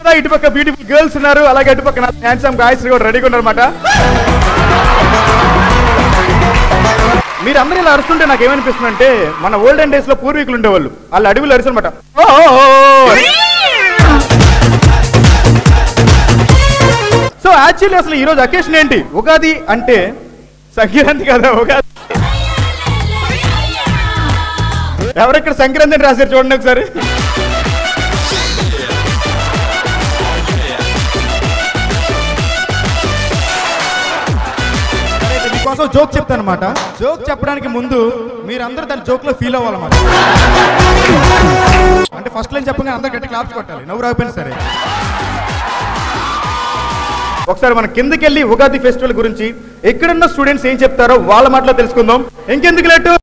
ఇటు పక్క beautiful girls ఉన్నారు అలాగే ఇటు పక్క హ్యాండ్సమ్ గాయస్ కూడా రెడీగా ఉన్నారన్నమాట మీరు అందరూ ఇలా అరుస్తుంటే నాకు ఏమనిపిస్తుంది అంటే మన ఓల్డెన్ డేస్ లో పూర్వీకులు ఉండేవాళ్ళు వాళ్ళు అడవిలో అరుసనమాట సో యాక్చువల్లీ అసలు ఈ రోజు అకేషన్ ఏంటి ఉగాది అంటే సంక్రాంతి కదా ఉగాది ఎవరెక్కడ సంక్రాంతి అని రాశారు చూడండి ఒకసారి మీకోసం జోక్ చెప్తాను అనమాట జోక్ చెప్పడానికి ముందు మీరందరూ దాని జోక్ లో ఫీల్ అవ్వాలన్నమాట అంటే ఫస్ట్ లైన్ చెప్పగానే అందరు గట్టి క్లాప్స్ కొట్టాలి నవ్వు రాకపోయినా సరే ఒకసారి మనం కిందకి వెళ్ళి ఉగాది ఫెస్టివల్ గురించి ఎక్కడున్న స్టూడెంట్స్ ఏం చెప్తారో వాళ్ళ మాటలో తెలుసుకుందాం ఇంకెందుకు లేటు